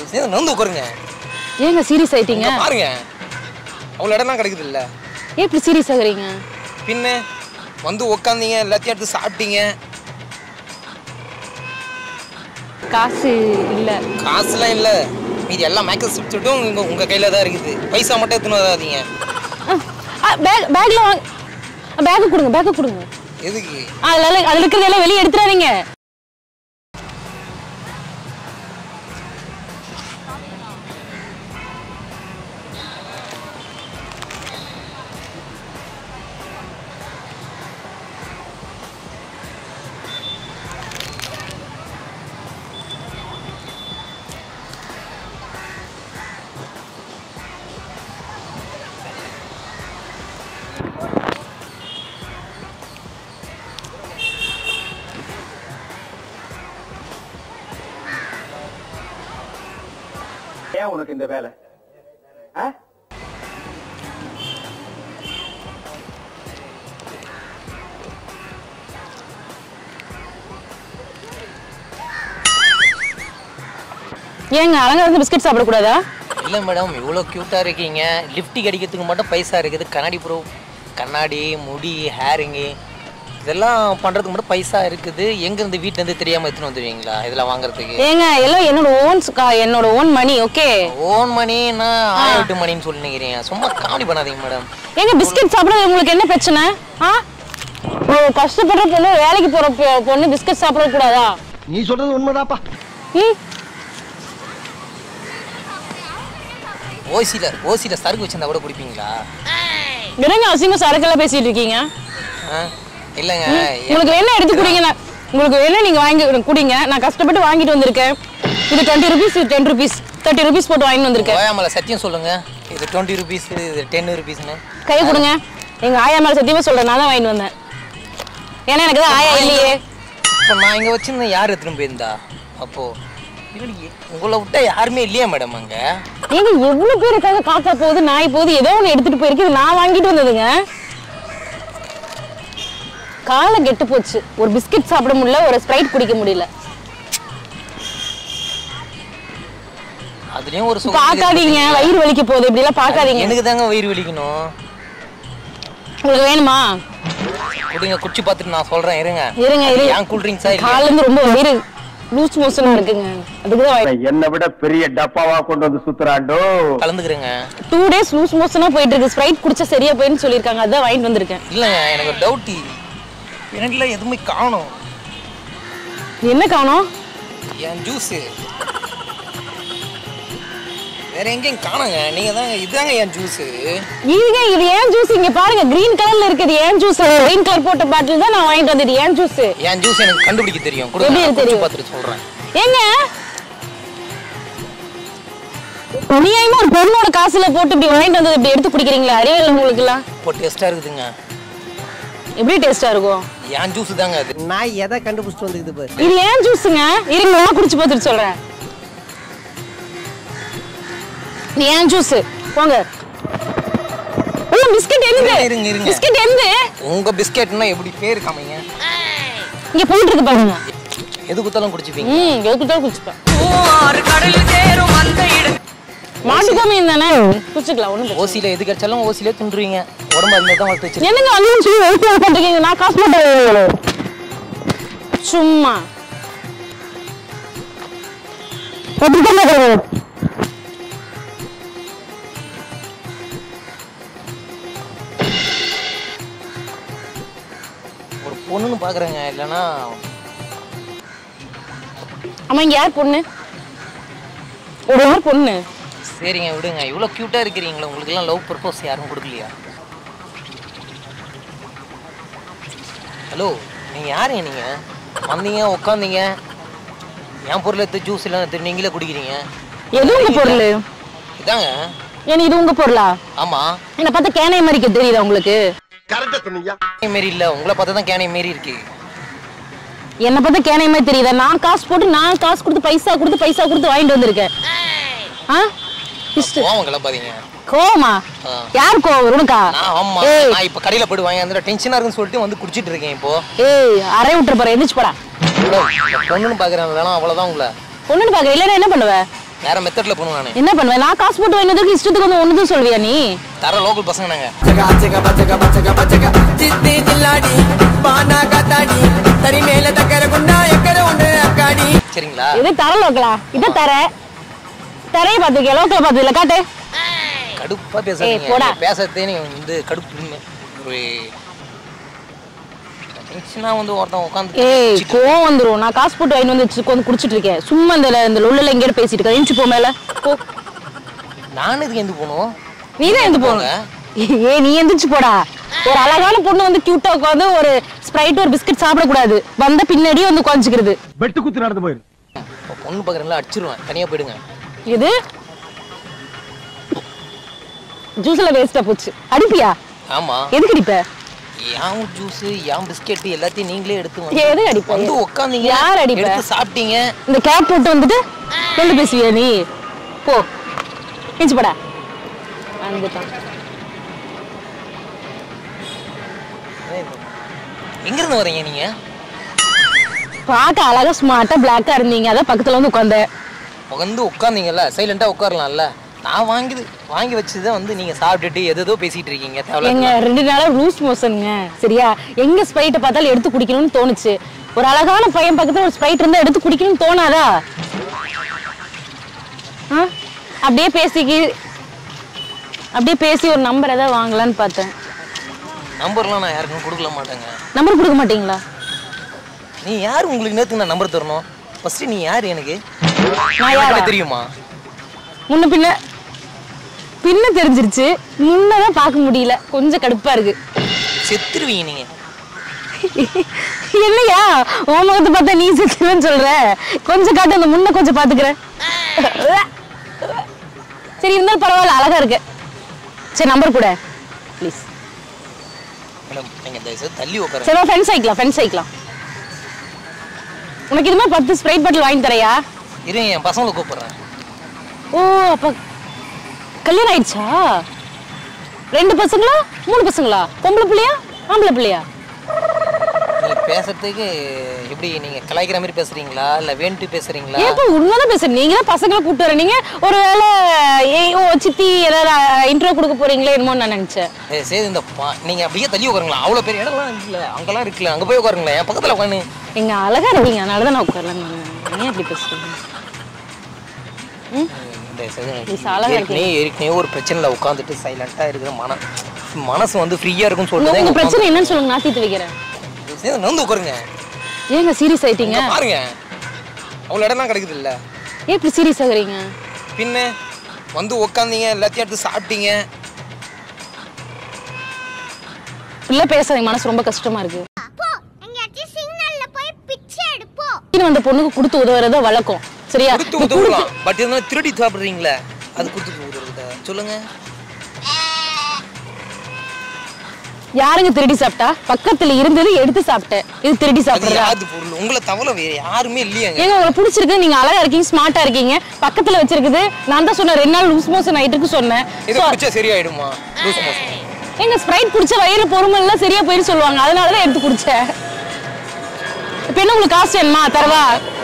சேர்ந்து நந்து உட்காருங்க ஏங்க சீரியஸ் ஆயிட்டீங்க இங்க பாருங்க அவ்வளோ இடம்லாம் கிடைக்குது இல்ல ஏன் இப்படி சீரியஸ் ஆகுறீங்க பின்ன வந்து உக்காந்தீங்க எல்லாத்தையும் எடுத்து சாப்பிட்டீங்க காசு இல்ல காசுலாம் இல்லை மீதி எல்லாம் மேக்கப் சுட்டுட்டும் உங்க உங்க கையில தான் இருக்குது பைசா மட்டும் எடுத்துன்னு வராதீங்க பேக் பேக்ல வாங்க பேக் கொடுங்க பேக் கொடுங்க எதுக்கு அதுல அதுல இருக்கிறதெல்லாம் வெளியே எடுத்துறாதீங்க ஏன் உனக்கு இந்த வேலை ஆ? ஏங்க அலங்காரத்து பிஸ்கட் சாப்பிடக்கூடாதா இல்லை மேடம் இவ்வளோ க்யூட்டாக இருக்கீங்க லிஃப்டி கிடைக்கிறதுக்கு மட்டும் பைசா இருக்குது கண்ணாடி ப்ரோ கண்ணாடி முடி ஹேரிங்கு இதெல்லாம் பண்ணுறதுக்கு மட்டும் பைசா இருக்குது எங்கேருந்து வீட்டிலேருந்து தெரியாமல் எடுத்துன்னு வந்துடுவீங்களா இதெல்லாம் வாங்குறதுக்கு ஏங்க எல்லாம் என்னோட ஓன் என்னோட ஓன் மணி ஓகே ஓன் மணின்னா ஆயிட்டு மணின்னு சொல்லி நினைக்கிறீங்க சும்மா காமெடி பண்ணாதீங்க மேடம் ஏங்க பிஸ்கட் சாப்பிடுறது உங்களுக்கு என்ன பிரச்சனை ஆ ஒரு கஷ்டப்படுற பொண்ணு வேலைக்கு போற பொ- பொண்ணு பிஸ்கட் சாப்பிட கூடாதா நீ சொல்றது உண்மைதாப்பா ம் ஓசியில் ஓசியில் சரக்கு வச்சிருந்தா கூட குடிப்பீங்களா என்னங்க அசிங்க சரக்கெல்லாம் பேசிட்டு இருக்கீங்க ஆ இல்லைங்க உங்களுக்கு என்ன எடுத்து குடிங்க நான் உங்களுக்கு என்ன நீங்க வாங்கி குடிங்க நான் கஷ்டப்பட்டு வாங்கிட்டு வந்திருக்கேன் இது டுவெண்ட்டி ருபீஸ் இது டென் ருபீஸ் தேர்ட்டி ருபீஸ் போட்டு வாங்கிட்டு வந்திருக்கேன் ஓயாமல சத்தியம் சொல்லுங்க இது டுவெண்ட்டி ருபீஸ் இது டென் ருபீஸ்னு கை கொடுங்க எங்க ஆயா மேல சத்தியமா சொல்றேன் நான் தான் வாங்கிட்டு வந்தேன் ஏன்னா எனக்கு தான் ஆயா இல்லையே இப்போ நான் இங்கே வச்சிருந்தேன் யார் எடுத்துன்னு போயிருந்தா அப்போ இல்லையே உங்களை விட்டா யாருமே இல்லையா மேடம் அங்கே ஏங்க எவ்வளவு பேர் இருக்காங்க காக்கா போகுது நாய் போகுது ஏதோ ஒன்று எடுத்துட்டு போயிருக்கு இது நான் வாங்கிட்டு வந்ததுங்க காலம் கெட்டு போச்சு ஒரு பிஸ்கட் சாப்பிட முடியல ஒரு ஸ்ப்ரைட் குடிக்க முடியல அதுலயும் ஒரு சுகம் பார்க்காதீங்க இருக்குது. வயிறு வலிக்க போகுது இப்படி எல்லாம் பார்க்காதீங்க எனக்கு தாங்க வயிறு வலிக்கணும் உங்களுக்கு வேணுமா குடிங்க குடிச்சு பார்த்துட்டு நான் சொல்றேன் இருங்க இருங்க அது இரு ஏன் கூல் ட்ரிங்க்ஸா இல்லையா கால்ல இருந்து ரொம்ப வயிறு லூஸ் மோஷனா இருக்குங்க அதுக்கு தான் என்னை விட பெரிய டப்பாவா கொண்டு வந்து சுத்துறாண்டோ கலந்துக்கிறேங்க டூ டேஸ் லூஸ் மோஷனா போயிட்டு இருக்கு ஸ்ப்ரைட் குடிச்சா சரியா போயின்னு சொல்லியிருக்காங்க அதான் வாங்கிட்டு வந்திருக்கேன் இல்லைங்க எனக்கு ஒரு டவுட்டி எனக்குல எதுவுமே காணும் என்ன காணோம் என் ஜூஸு வேற எங்கேயும் காணுங்க நீங்க தான் இதுதாங்க என் ஜூஸு இதுங்க இது ஏன் ஜூஸ் இங்க பாருங்க கிரீன் கலர்ல இருக்குது ஏன் ஜூஸ் கிரீன் கலர் போட்ட பாட்டில் தான் நான் வாங்கிட்டு வந்தது ஏன் ஜூஸ் என் ஜூஸ் எனக்கு கண்டுபிடிக்க தெரியும் கொடுங்க எப்படி நான் குடிச்சு தெரியும்? பார்த்துட்டு சொல்றேன் ஏங்க அநியாயமா ஒரு பொண்ணோட காசுல போட்டு இப்படி வாங்கிட்டு வந்தது இப்படி எடுத்து குடிக்கிறீங்களா அறிவியல் உங்களுக்கு எல்லாம் இப்போ டேஸ்டா இருக்குதுங்க எப்படி டேஸ்டா இருக்கும் என் ஜூஸ் தாங்க அது நான் எதை கண்டுபிடிச்சிட்டு வந்துக்குது பாரு இது ஏன் ஜூஸுங்க இருங்க நான் குடிச்சு பார்த்துட்டு சொல்றேன் இது ஏன் ஜூஸ் போங்க உள்ள பிஸ்கட் எந்த இருங்க, இருங்க. பிஸ்கட் எந்த உங்க பிஸ்கெட்னா எப்படி பேர் காமிங்க இங்க போயிட்டு இருக்கு பாருங்க எது குத்தாலும் குடிச்சுப்பீங்க ம் எதுக்கிட்டாலும் குடிச்சுப்பேன் மாட்டுக்கோமே தானே குடிச்சுக்கலாம் ஒண்ணும் பிரச்சனை ஓசியில எது கிடைச்சாலும் ஓசியில தின்றுவீங்க உடம்பு அந்த தான் வளர்த்து வச்சிருக்கீங்க என்னங்க வந்து சொல்லி வெயிட் பண்றீங்க நான் காசு போட்டு சும்மா அப்படித்தான் பார்க்கறது. ஒரு பொண்ணுன்னு பாக்குறேங்க இல்லைன்னா ஆமா இங்க யார் பொண்ணு ஒரு யார் பொண்ணு சரிங்க விடுங்க இவ்வளோ க்யூட்டாக இருக்கிறீங்களா உங்களுக்குலாம் லவ் ப்ரப்போஸ் யாரும் கொடுக்கலையா ஹலோ நீங்கள் யாருங்க நீங்கள் வந்தீங்க உட்காந்தீங்க என் பொருள் எடுத்து ஜூஸ் எல்லாம் எடுத்து நீங்களே குடிக்கிறீங்க எது உங்க பொருள் இதாங்க ஏன் இது உங்க பொருளா ஆமாம் என்ன பார்த்தா கேனை மறிக்க தெரியுதா உங்களுக்கு கரெக்டா சொன்னீங்க மாரி இல்லை உங்களை பார்த்தா தான் கேனை மாரி இருக்கு என்ன பார்த்தா கேனை மாதிரி தெரியுதா நான் காசு போட்டு நான் காசு கொடுத்து பைசா கொடுத்து பைசா கொடுத்து வாங்கிட்டு வந்திருக்கேன் ஆ இஷ்ட கோவம் கிளப்பாதீங்க கோவமா ஆ. யார் கோவம் உனக்கா நான் ஆமா ஏய் நான் இப்போ கடையில் போயிட்டு வாங்கி அந்த டென்ஷனாக இருக்குன்னு சொல்லிட்டு வந்து குடிச்சிட்டு இருக்கேன் இப்போ ஏய் அரை விட்டுற பாரு எந்திரிச்சு போடா பொண்ணுன்னு பார்க்குறேன் வேணாம் அவ்வளோதான் உங்களை பொண்ணுன்னு பாக்குற இல்லைன்னா என்ன பண்ணுவ வேற மெத்தட்ல பண்ணுவேன் நானு என்ன பண்ணுவேன் நான் காசு போட்டு வாங்கினதுக்கு இஷ்டத்துக்கு வந்து ஒண்ணுதும் சொல்வியா நீ தர லோக்கல் பசங்க நாங்க చక చక బచక బచక బచక చిత్తి జిల్లాడి బానా కతాడి తరి మేల దగ్గరకుండా ఎక్కడ ఉండే అక్కాడి சரிங்களா இது தர லோக்கலா இத தர தரைய பாத்துக்க லோக்கல பாத்துக்கல காட்டு கடுப்பா ஏய், பேசாதீங்க போடா. நீங்க பேசுறதே நீங்க வந்து கடுப்பு ஒரு டென்ஷனா வந்து ஒருத்தன் உட்காந்து ஏய் கோவம் வந்துரும் நான் காசு போட்டு வாங்கி வந்து வச்சு உட்காந்து குடிச்சிட்டு இருக்கேன் சும்மா இந்த இந்த லொல்லுல எங்கேயும் பேசிட்டு இருக்கேன் எழுந்து போ மேல போ நானும் இதுக்கு எந்த போகணும் நீ தான் எந்த போங்க ஏ நீ எந்திரிச்சு போடா ஒரு அழகான பொண்ணு வந்து கியூட்டா உட்காந்து ஒரு ஸ்ப்ரைட் ஒரு பிஸ்கட் சாப்பிடக்கூடாது வந்த பின்னாடியே வந்து உட்காந்துக்கிறது வெட்டு குத்து நடந்து போயிரு இப்போ பொண்ணு பார்க்குறேன்ல அடிச்சிருவேன் தனியா போயிடுங்க இது ஜூஸ்ல வேஸ்டா போச்சு அடிப்பியா ஆமா எதுக்கு அடிப்ப ஏன் ஜூஸ் ஏன் பிஸ்கெட் எல்லாத்தையும் நீங்களே எடுத்து எது வந்து அடிப்ப? வந்து உட்காந்தீங்க யார் அடிப்ப? எடுத்து சாப்பிட்டீங்க இந்த கேப் போட்டு வந்துட்டு ரெண்டு பேசுவியா நீ போ எஞ்சி போடா வந்துட்டான் எங்க இருந்து வரீங்க நீங்க பார்க்க அழகா ஸ்மார்ட்டா பிளாக்கா இருந்தீங்க அதான் பக்கத்துல வந்து உட்காந்தேன் உட்காந்து உட்காந்தீங்கல்ல சைலண்டா உட்காரலாம்ல நான் வாங்கி வாங்கி வச்சதை வந்து நீங்க சாப்பிட்டுட்டு எதோ பேசிட்டு இருக்கீங்க எங்க தேவையில்ல ரெண்டு நாளா ரூஸ் மோஷனுங்க சரியா எங்க ஸ்ப்ரைட்டை பார்த்தாலும் எடுத்து குடிக்கணும்னு தோணுச்சு ஒரு அழகான பையன் பக்கத்துல ஒரு ஸ்ப்ரைட் இருந்தா எடுத்து குடிக்கணும்னு தோணாதா ஆ? அப்படியே பேசிக்கி அப்படியே பேசி ஒரு நம்பர் ஏதாவது வாங்கலான்னு பார்த்தேன் நம்பர்லாம் நான் யாருக்கும் கொடுக்கல மாட்டேங்க நம்பர் கொடுக்க மாட்டீங்களா நீ யார் உங்களுக்கு நேத்து நான் நம்பர் தரணும் ஃபர்ஸ்ட் நீ யார் எனக்கு நான் யாரா? எனக்கு தெரியுமா முன்ன பின்ன பின்ன தெரிஞ்சிருச்சு முன்னதான் பார்க்க முடியல கொஞ்சம் கடுப்பா இருக்கு செத்துருவீங்க நீங்க இல்லையா உன் முகத்தை பார்த்தா நீ செத்துருவேன்னு சொல்ற கொஞ்சம் காட்டு அந்த முன்ன கொஞ்சம் பாத்துக்கிறேன் சரி இருந்தாலும் பரவாயில்ல அழகா இருக்கு சரி நம்பர் கூட ப்ளீஸ் மேடம் நீங்க தயவு செய்து தள்ளி உட்காருங்க சரி ஃப்ரெண்ட்ஸ் ஆயிக்கலாம் ஃப்ரெண்ட்ஸ் ஆயிக்கலாம் உனக்கு இது மாதிரி பத்து ஸ்ப்ரைட் பாட்டில் வாங்கி தரையா இருங்க என் பசங்களை கூப்பிடுறேன் ஓ அப்ப கல்யாணம் ஆயிடுச்சா ரெண்டு பசங்களா மூணு பசங்களா பொம்பளை பிள்ளையா ஆம்பளை பிள்ளையா நீங்க பேசுறதுக்கு எப்படி நீங்க கலாய்க்கிற மாதிரி பேசுறீங்களா இல்ல வேண்டி பேசுறீங்களா ஏப்பா உண்மைதான் பேசுறேன் நீங்க தான் பசங்களை கூப்பிட்டு வர நீங்க ஒருவேளை ஏய், ஓ சித்தி ஏதாவது இன்ட்ரோ கொடுக்க போறீங்களே என்னமோன்னு நான் நினைச்சேன் தயவு செய்து இந்த பா- நீங்க அப்படியே தள்ளி உட்காருங்களா அவ்வளவு பெரிய இடம்லாம் இல்ல அங்கெல்லாம் இருக்குல்ல அங்க போய் உட்காருங்களேன் என் பக்கத்துல உட்காந்து எங்க அழகா இருக்கீங்க அதனால தான் நான் உட்காரலாம் ஏன் அப்படி பேசுறீங்க Please, அழகா ஏற்கனவே ஏற்கனவே ஒரு பிரச்சனைல உட்காந்துட்டு சைலண்டா இருக்கிற மன மனசு வந்து ஃப்ரீயா இருக்கும்னு உங்க சொல்லிட்டு உங்க பிரச்சனை என்னன்னு சொல்லுங்க நான் தீர்த்து வைக்கிறேன் நந்து உட்காருங்க ஏங்க சீரியஸ் ஆயிட்டீங்க இங்க பாருங்க அவ்வளவு இடம்லாம் கிடைக்குது இல்ல ஏன் இப்படி சீரியஸ் ஆகுறீங்க பின்ன வந்து உட்காந்தீங்க எல்லாத்தையும் எடுத்து சாப்பிட்டீங்க இல்ல பேசாதீங்க மனசு ரொம்ப கஷ்டமா இருக்கு போ எங்கேயாச்சும் சிக்னல்ல போய் பிச்சை எடுப்போ இன்னும் அந்த பொண்ணுக்கு கொடுத்து உதவுறத வழக்கம் சரியா கொடுத்து நீ உதவலாம் பட் இருந்தாலும் திருடி சாப்பிடுறீங்களே அது கொடுத்து உதவுறதா சொல்லுங்க யாருங்க திருடி சாப்பிட்டா பக்கத்துல இருந்தது எடுத்து சாப்பிட்டேன் இது திருடி அது சாப்பிடுறா யாது பொருள் உங்களை தவிர வேற யாருமே இல்லையாங்க ஏங்க உங்களை பிடிச்சிருக்கு நீங்க அழகா இருக்கீங்க ஸ்மார்ட்டா இருக்கீங்க பக்கத்துல வச்சிருக்குது நான் தான் சொன்னேன் ரெண்டு நாள் லூஸ் மோஷன் ஆயிட்டு இருக்கு சொன்னேன் இதை So, குடிச்சா சரியாயிடுமா லூஸ் மோஷன் எங்க ஸ்ப்ரைட் குடிச்ச வயிறு பொறுமை எல்லாம் சரியா போயிரு சொல்லுவாங்க அதனால தான் எடுத்து குடிச்சேன் இப்ப என்ன உங்களுக்கு காசு வேணுமா தரவா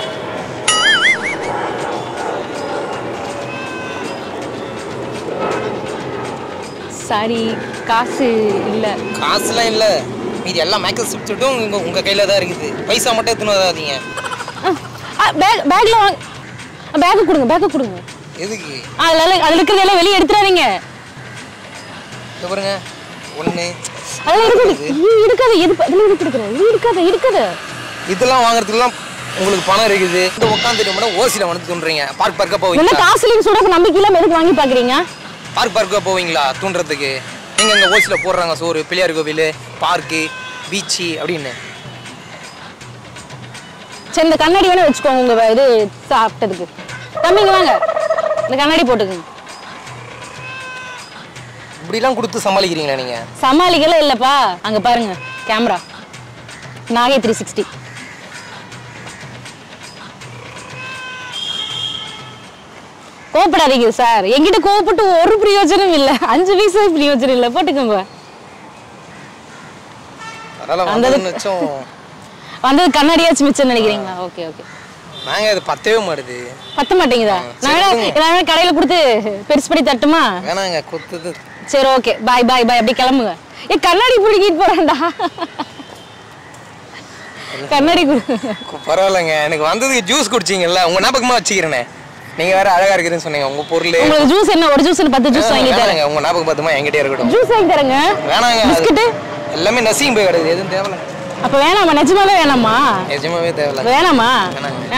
சாரி காசு இல்ல காசுலாம் இல்ல மீதி எல்லாம் மேக்கப் சுட்டுட்டும் உங்க உங்க கையில தான் இருக்குது பைசா மட்டும் எடுத்துன்னு வராதீங்க பேக் பேக்ல வாங்க பேக் கொடுங்க பேக் கொடுங்க எதுக்கு அதுல அதுல இருக்கிறது எல்லாம் வெளியே எடுத்துறாதீங்க இங்க பாருங்க ஒண்ணு அதெல்லாம் இருக்குது ஐயோ, இருக்காது எது அதுல எது கொடுக்குறேன் இது இருக்காது இருக்காது இதெல்லாம் வாங்குறதுக்குலாம் உங்களுக்கு பணம் இருக்குது இந்த உட்காந்துட்டு மட்டும் ஓசில வந்து தூண்டுறீங்க பார்க் பார்க்கா என்ன போவீங்களா காசு இல்லைன்னு சொல்ற நம்பிக்கை இல்லாம எதுக்கு வாங்கி பாக்குறீங்க பார்க் பார்க்கா போவீங்களா தூண்டுறதுக்கு எங்க இங்க ஓசில போடுறாங்க சோறு பிள்ளையார் கோவில் பார்க்கு பீச்சு அப்படின்னு சரி இந்த கண்ணாடி வேணா வச்சுக்கோங்க உங்க இது சாப்பிட்டதுக்கு தம்பிங்க வாங்க இந்த கண்ணாடி போட்டுக்கோங்க இப்படிலாம் கொடுத்து சமாளிக்கிறீங்களா நீங்க சமாளிக்கல இல்லப்பா அங்க பாருங்க கேமரா நாகை த்ரீ சிக்ஸ்டி கோவப்படாதீங்க சார் என்கிட்ட கோவப்பட்டு ஒரு பிரயோஜனம் இல்ல அஞ்சு பைசா பிரயோஜனம் இல்ல போட்டுக்கோங்க அதெல்லாம் அந்த வந்ததுன்னு வச்சோம் வந்தது கண்ணாடியாச்சும் மிச்சம் நினைக்கிறீங்களா ஓகே ஓகே நாங்க அது பத்தவே மாட்டுது பத்த மாட்டேங்குதா நான் வேணா நான் வேணா கடையில கொடுத்து பெருசு பண்ணி தட்டுமா வேணாங்க குத்துது சரி ஓகே பாய் பாய் பாய் அப்படியே கிளம்புங்க ஏ கண்ணாடி பிடிக்கிட்டு போறேன்டா கண்ணாடி குடு கு- பரவாயில்லைங்க எனக்கு வந்ததுக்கு ஜூஸ் குடிச்சிங்கல்ல உங்க ஞாபகமா வச்சுக்கிறேனே நீங்க வேற அழகா இருக்குதுன்னு சொன்னீங்க உங்க பொருள் உங்களுக்கு ஜூஸ் என்ன ஒரு ஜூஸ் பத்து ஜூஸ் வாங்கி தரேன் வேணாங்க உங்க ஞாபகம் பத்துமா என்கிட்டயே இருக்கட்டும் ஜூஸ் வாங்கி தரேங்க வேணாங்க அது பிஸ்கட்டு எல்லாமே நசியும் போய் கிடக்குது எதுவும் தேவையில்ல அப்ப வேணாமா நிஜமாவே வேணாமா நிஜமாவே தேவையில்ல வேணாமா வேணாங்க